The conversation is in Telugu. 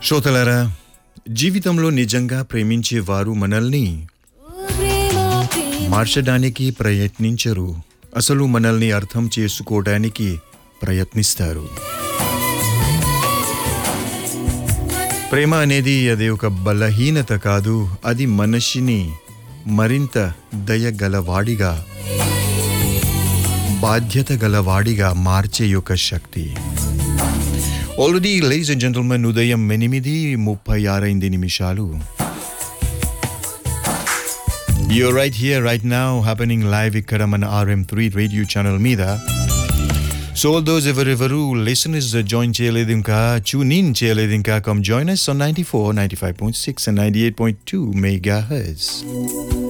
శ్రోతలారా జీవితంలో నిజంగా ప్రేమించే వారు మనల్ని మార్చడానికి ప్రయత్నించరు అసలు మనల్ని అర్థం చేసుకోవడానికి ప్రయత్నిస్తారు ప్రేమ అనేది అది ఒక బలహీనత కాదు అది మనిషిని మరింత దయగలవాడిగా బాధ్యత గలవాడిగా మార్చే యొక్క శక్తి ఆల్రెడీ లేడీస్ అండ్ జెంటల్మెన్ ఉదయం ఎనిమిది ముప్పై ఆరైంది నిమిషాలు You're right here, right now, happening live ఇక్కడ మన RM3 రేడియో ఛానల్ మీద సో ఆల్ దోస్ ఎవరెవరు లిసనర్స్ జాయిన్ చేయలేదు ఇంకా ట్యూన్ ఇన్ చేయలేదు ఇంకా come join us on ninety four ninety five point six and ninety eight point two mega heads